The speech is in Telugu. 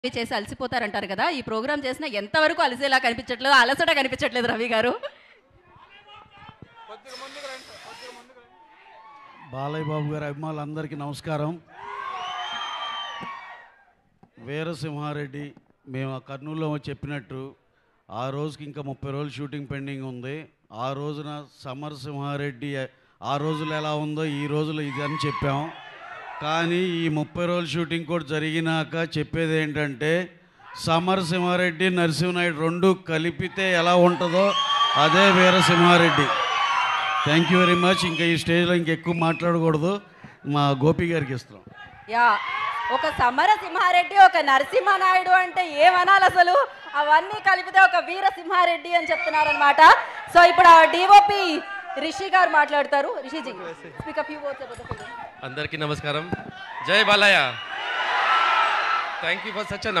చేసి అలసిపోతారంటారు కదా ఈ ప్రోగ్రామ్ చేసిన ఎంతవరకు అలసేలా కనిపించట్లేదు అలసట కనిపించట్లేదు రవి గారు బాలయ్య బాబు గారి అభిమానులందరికీ నమస్కారం వీరసింహారెడ్డి మేము ఆ కర్నూలులో చెప్పినట్టు ఆ రోజుకి ఇంకా ముప్పై రోజులు షూటింగ్ పెండింగ్ ఉంది ఆ రోజున సమర్ సింహారెడ్డి ఆ రోజులు ఎలా ఉందో ఈ రోజులు ఇది అని చెప్పాం కానీ ఈ ముప్పై రోజుల షూటింగ్ కూడా జరిగినాక చెప్పేది ఏంటంటే సమర్ సింహారెడ్డి నరసింహనాయుడు రెండు కలిపితే ఎలా ఉంటుందో అదే Veerasimhareddy thank you very much ఇంకా ఈ స్టేజ్లో ఇంకెక్కువ మాట్లాడకూడదు మా గోపి గారికి ఇస్తున్నాం యా ఒక సమర సింహారెడ్డి ఒక నరసింహనాయుడు అంటే ఏమనాలి అసలు అవన్నీ కలిపితే ఒక వీర సింహారెడ్డి అని చెప్తున్నారనమాట సో ఇప్పుడు డిఓపి రిషి గారు మాట్లాడతారు రిషిజీ స్పీక్ అప్ యూ అందరికీ నమస్కారం జై Balayya thank you for such